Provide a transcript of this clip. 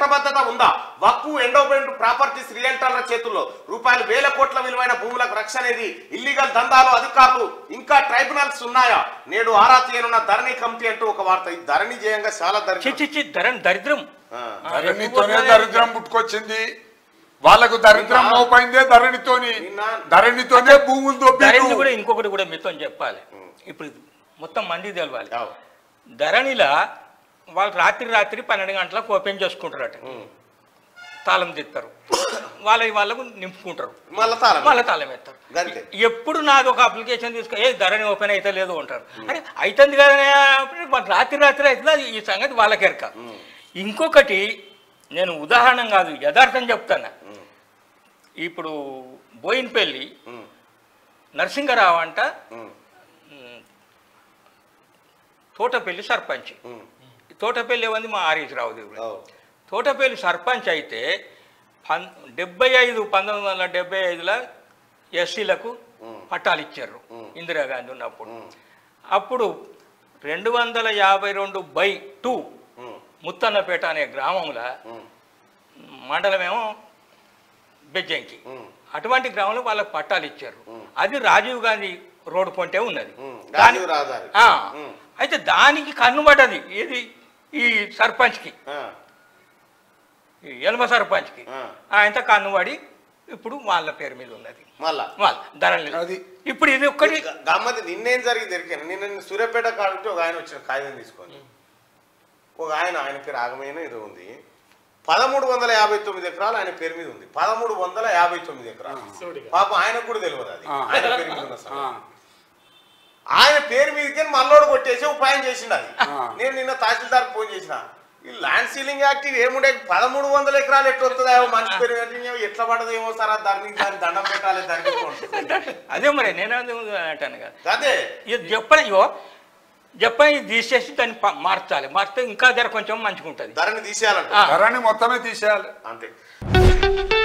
చట్టబద్ధత ఉందా వక్కు endowment properties రియల్టర్ల చేతుల్లో రూపాయలు వేల కోట్ల విలువైన భూములకు రక్షణ అనేది ఇల్లీగల్ దందాలు అధికారులు ఇంకా ట్రైబ్యునల్స్ ఉన్నాయా నేడు ఆరా తీయనున్న ధరణి కమిటీ అంటూ ఒక వార్త ఈ ధరణి జయంగా చాలా ధరణి చిచ్చి ధరని దరిద్రం ఆ. ఆ, ధరణితోనే ఎక్కువ దరిద్రం పుట్టుకొచ్చింది వాళ్ళకు దరిద్రం నిన్న- మోపైందే ధరణితోని నిన్న- ధరణితోనే భూములు ధరణి దొబ్బి కూడా ఇంకొకటి కూడా మీతో చెప్పాలి ఇప్పుడు ఇది మొత్తం మంది తెలవాలి అవు. ధరణిలా వాళ్ళు రాత్రి రాత్రి పన్నెండు గంటలకు ఓపెన్ చేసుకుంటారట తాళం తీస్తారు వాళ్ళ వాళ్ళకు నింపుకుంటారు మళ్ళా తాళం మళ్ళీ తాళం ఎత్తారు గంతే ఎప్పుడు నాది ఒక అప్లికేషన్ తీసుకో ఏ ధరణి ఓపెన్ అయితే లేదు అంటారు అరే అవుతుంది కదా మరి రాత్రి రాత్రి అవుతుందా ఈ సంగతి వాళ్ళకెరక ఇంకొకటి నేను ఉదాహరణ కాదు యథార్థం చెప్తాను ఇప్పుడు బోయినపల్లి ఉమ్, నరసింగరావు అంట ఉమ్, ఉమ్, తోటపల్లి సర్పంచ్ ఉమ్. తోటపల్లి ఏమంది మా ఆర్ఎస్ రావు దేవుడు అవు. తోటపల్లి సర్పంచ్ అయితే పన్ డెబ్బై ఐదు పంతొమ్మిది వందల డెబ్బై ఐదులో ఎస్సీలకు పట్టాలు ఇచ్చారు ఇందిరాగాంధీ ఉన్నప్పుడు అప్పుడు రెండు వందల యాభై రెండు బై టూ ఉమ్, ముత్తన్నపేట అనే గ్రామంలో ఉమ్, మండలమేమో బెజ్జంకి ఉమ్, అటువంటి గ్రామంలో వాళ్ళకి పట్టాలు ఇచ్చారు అది రాజీవ్ గాంధీ రోడ్డు పొంటే ఉన్నది ఉమ్. దాని రాజీవ్ రహదారి. ఆ, ఉమ్. అయితే దానికి కన్నుబడ్డది ఏది ఈ సర్పంచ్కి ఆ, ఈ ఎల్మ సర్పంచ్కి ఆ. ఆయనతో కన్నుబడి ఇప్పుడు వాళ్ళ పేరు మీద ఉన్నది మళ్ళా వాళ్ళ ధరలు అది. ఇప్పుడు ఇది ఒక్కటి గ- గమ్మది నిన్నేం జరిగింది ఎరికాను నిన్న నేను సూర్యాపేట కాడుంటే ఒక ఆయన వచ్చిన కాగితం తీసుకొని ఒక ఆయన ఆయన పేరు ఆగమైన ఏదో ఉంది పదమూడు వందల యాభై తొమ్మిది ఎకరాలు ఆయన పేరు మీద ఉంది పదమూడు వందల యాభై తొమ్మిది ఎకరాలు పాప ఆయనకు కూడా తెలియదు అది ఆ. ఆయన పేరు మీద ఉన్న ఆ, స్థలం. ఆయన పేరు మీదకి మల్లోడు కొట్టేసి ఉపాయం చేసిండు అది ఆ. నేను నిన్న తహసీల్దార్ ఫోన్ చేసిన ఈ ల్యాండ్ సీలింగ్ యాక్ట్ ఇది ఏముండే పదమూడు వందల ఎకరాలు ఎట్లా వస్తుందో మనిషి పేరు మీద ఏమో ఎట్లా పడదు ఏమో సార్ ఆ దాన్ని దాన్ని దండం పెట్టాలి దానికి అదే మరి నేను అదే అంటాను కదా అదే ఇది చెప్పని ఇగో చెప్పని ఇది తీసేసి దాన్ని ప- మార్చాలి మార్చితే ఇంకా జర కొంచెం మంచిగా ఉంటుంది ధరని తీసేయాలంట ఆ. ధరణి మొత్తమే తీసేయాలి అంతే